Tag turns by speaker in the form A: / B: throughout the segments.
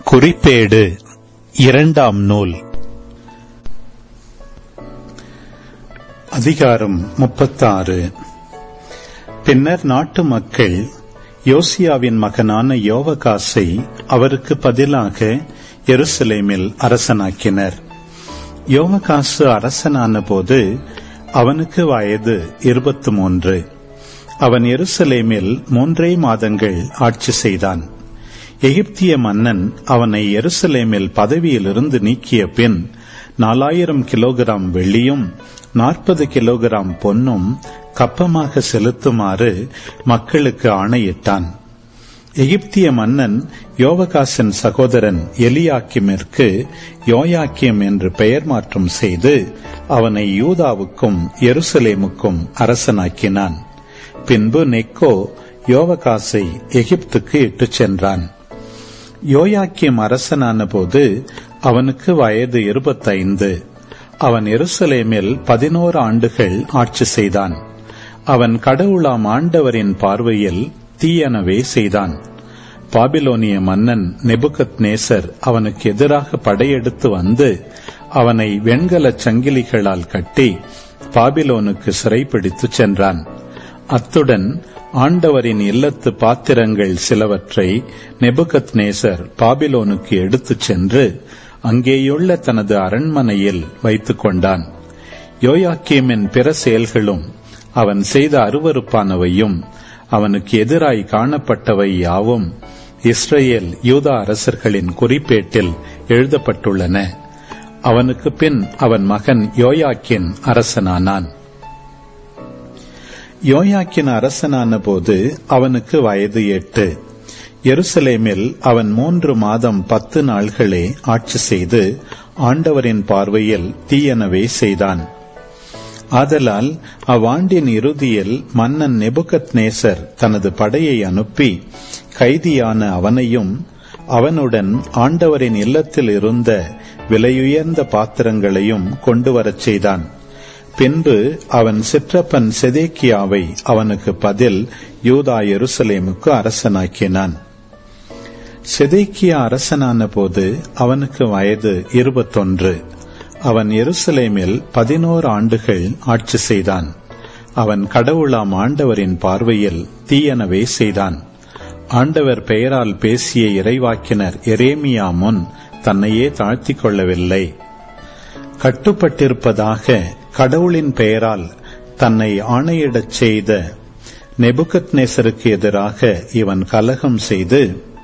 A: குறிப்பேடு இரண்டாம் நூல் அதிகாரம் முப்பத்தாறு பின்னர் நாட்டு மக்கள் யோசியாவின் மகனான யோவகாசை அவருக்கு பதிலாக எருசலேமில் அரசனாக்கினர் யோவகாசு அரசனான போது அவனுக்கு வயது இருபத்து மூன்று அவன் எருசலேமில் மூன்றே மாதங்கள் ஆட்சி செய்தான் எகிப்திய மன்னன் அவனை எருசலேமில் பதவியிலிருந்து நீக்கிய பின் நாலாயிரம் கிலோகிராம் வெள்ளியும் நாற்பது கிலோகிராம் பொன்னும் கப்பமாக செலுத்துமாறு மக்களுக்கு ஆணையிட்டான் எகிப்திய மன்னன் யோவகாசின் சகோதரன் எலியாக்கிமிற்கு யோயாக்கியம் என்று பெயர் மாற்றம் செய்து அவனை யூதாவுக்கும் எருசலேமுக்கும் அரசனாக்கினான் பின்பு நெக்கோ யோவகாசை எகிப்துக்கு இட்டுச் சென்றான் யோயாக்கியம் அரசனான போது அவனுக்கு வயது இருபத்தைந்து அவன் எருசலேமில் பதினோரு ஆண்டுகள் ஆட்சி செய்தான் அவன் கடவுளாம் ஆண்டவரின் பார்வையில் தீயனவே செய்தான் பாபிலோனிய மன்னன் நெபுகத் நேசர் அவனுக்கு எதிராக படையெடுத்து வந்து அவனை வெண்கலச் சங்கிலிகளால் கட்டி பாபிலோனுக்கு சிறைப்பிடித்துச் சென்றான் அத்துடன் ஆண்டவரின் இல்லத்து பாத்திரங்கள் சிலவற்றை நெபுகத் நேசர் பாபிலோனுக்கு எடுத்துச் சென்று அங்கேயுள்ள தனது அரண்மனையில் வைத்துக் கொண்டான் யோயாக்கியமின் பிற செயல்களும் அவன் செய்த அருவறுப்பானவையும் அவனுக்கு எதிராய் காணப்பட்டவை யாவும் இஸ்ரேல் யூதா அரசர்களின் குறிப்பேட்டில் எழுதப்பட்டுள்ளன அவனுக்கு பின் அவன் மகன் யோயாக்கின் அரசனானான் யோயாக்கின் அரசனான போது அவனுக்கு வயது எட்டு எருசலேமில் அவன் மூன்று மாதம் பத்து நாள்களே ஆட்சி செய்து ஆண்டவரின் பார்வையில் தீயனவே செய்தான் ஆதலால் அவ்வாண்டின் இறுதியில் மன்னன் நெபுகத் நேசர் தனது படையை அனுப்பி கைதியான அவனையும் அவனுடன் ஆண்டவரின் இல்லத்தில் இருந்த விலையுயர்ந்த பாத்திரங்களையும் கொண்டு வரச் செய்தான் பின்பு அவன் சிற்றப்பன் செதேக்கியாவை அவனுக்கு பதில் யூதா எருசலேமுக்கு அரசனாக்கினான் செதேக்கியா அரசனான போது அவனுக்கு வயது இருபத்தொன்று அவன் எருசலேமில் பதினோரு ஆண்டுகள் ஆட்சி செய்தான் அவன் கடவுளாம் ஆண்டவரின் பார்வையில் தீயனவே செய்தான் ஆண்டவர் பெயரால் பேசிய இறைவாக்கினர் எரேமியா முன் தன்னையே தாழ்த்திக் கொள்ளவில்லை கட்டுப்பட்டிருப்பதாக கடவுளின் பெயரால் தன்னை ஆணையிடச் செய்த நெபுகத் நேசருக்கு எதிராக இவன் கலகம் செய்து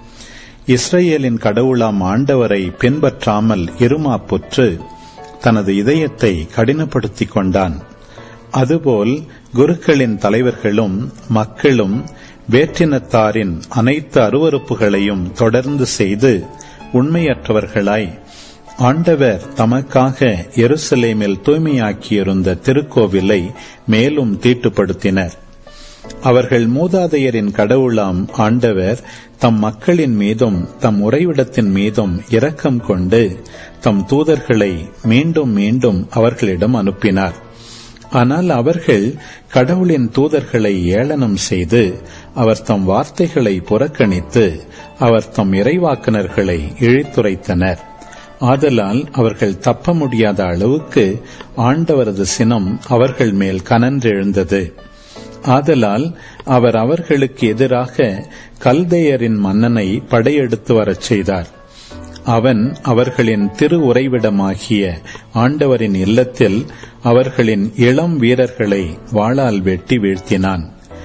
A: இஸ்ரேலின் கடவுளாம் ஆண்டவரை பின்பற்றாமல் இருமாப்புற்று தனது இதயத்தை கடினப்படுத்திக் கொண்டான் அதுபோல் குருக்களின் தலைவர்களும் மக்களும் வேற்றினத்தாரின் அனைத்து அருவறுப்புகளையும் தொடர்ந்து செய்து உண்மையற்றவர்களாய் ஆண்டவர் தமக்காக எருசலேமில் தூய்மையாக்கியிருந்த திருக்கோவிலை மேலும் தீட்டுப்படுத்தினர் அவர்கள் மூதாதையரின் கடவுளாம் ஆண்டவர் தம் மக்களின் மீதும் தம் உறைவிடத்தின் மீதும் இரக்கம் கொண்டு தம் தூதர்களை மீண்டும் மீண்டும் அவர்களிடம் அனுப்பினார் ஆனால் அவர்கள் கடவுளின் தூதர்களை ஏளனம் செய்து அவர் தம் வார்த்தைகளை புறக்கணித்து அவர் தம் இறைவாக்குனர்களை இழித்துரைத்தனர் ஆதலால் அவர்கள் தப்ப முடியாத அளவுக்கு ஆண்டவரது சினம் அவர்கள் மேல் கனன்றெழுந்தது ஆதலால் அவர் அவர்களுக்கு எதிராக கல்தையரின் மன்னனை படையெடுத்து வரச் செய்தார் அவன் அவர்களின் திரு உறைவிடமாகிய ஆண்டவரின் இல்லத்தில் அவர்களின் இளம் வீரர்களை வாளால் வெட்டி வீழ்த்தினான்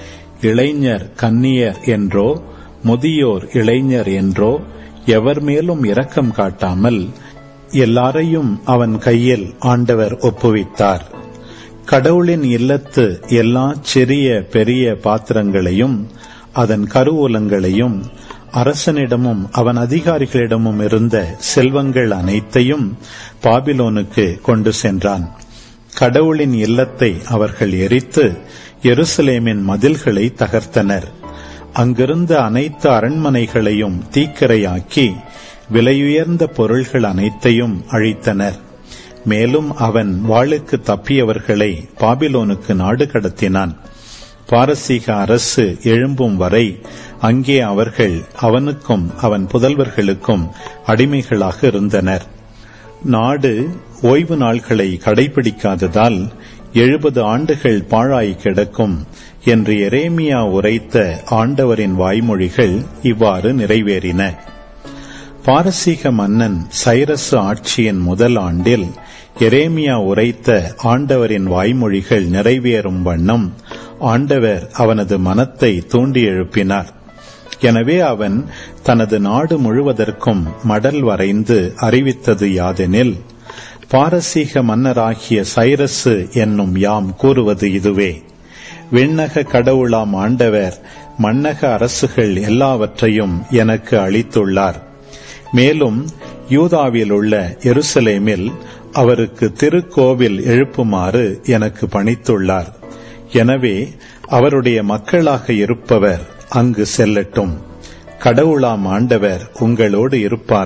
A: இளைஞர் கன்னியர் என்றோ முதியோர் இளைஞர் என்றோ எவர் மேலும் இரக்கம் காட்டாமல் எல்லாரையும் அவன் கையில் ஆண்டவர் ஒப்புவித்தார் கடவுளின் இல்லத்து எல்லா சிறிய பெரிய பாத்திரங்களையும் அதன் கருவூலங்களையும் அரசனிடமும் அவன் அதிகாரிகளிடமும் இருந்த செல்வங்கள் அனைத்தையும் பாபிலோனுக்கு கொண்டு சென்றான் கடவுளின் இல்லத்தை அவர்கள் எரித்து எருசலேமின் மதில்களை தகர்த்தனர் அங்கிருந்த அனைத்து அரண்மனைகளையும் தீக்கிரையாக்கி விலையுயர்ந்த பொருள்கள் அனைத்தையும் அழித்தனர் மேலும் அவன் வாளுக்கு தப்பியவர்களை பாபிலோனுக்கு நாடு கடத்தினான் பாரசீக அரசு எழும்பும் வரை அங்கே அவர்கள் அவனுக்கும் அவன் புதல்வர்களுக்கும் அடிமைகளாக இருந்தனர் நாடு ஓய்வு நாள்களை கடைபிடிக்காததால் எழுபது ஆண்டுகள் பாழாய் கிடக்கும் என்று எரேமியா உரைத்த ஆண்டவரின் வாய்மொழிகள் இவ்வாறு நிறைவேறின பாரசீக மன்னன் சைரசு ஆட்சியின் முதல் ஆண்டில் எரேமியா உரைத்த ஆண்டவரின் வாய்மொழிகள் நிறைவேறும் வண்ணம் ஆண்டவர் அவனது மனத்தை தூண்டி எழுப்பினார் எனவே அவன் தனது நாடு முழுவதற்கும் மடல் வரைந்து அறிவித்தது யாதெனில் பாரசீக மன்னராகிய சைரசு என்னும் யாம் கூறுவது இதுவே விண்ணக கடவுளாம் ஆண்டவர் மன்னக அரசுகள் எல்லாவற்றையும் எனக்கு அளித்துள்ளார் மேலும் யூதாவில் உள்ள எருசலேமில் அவருக்கு திருக்கோவில் எழுப்புமாறு எனக்கு பணித்துள்ளார் எனவே அவருடைய மக்களாக இருப்பவர் அங்கு செல்லட்டும் கடவுளாம் ஆண்டவர் உங்களோடு இருப்பார்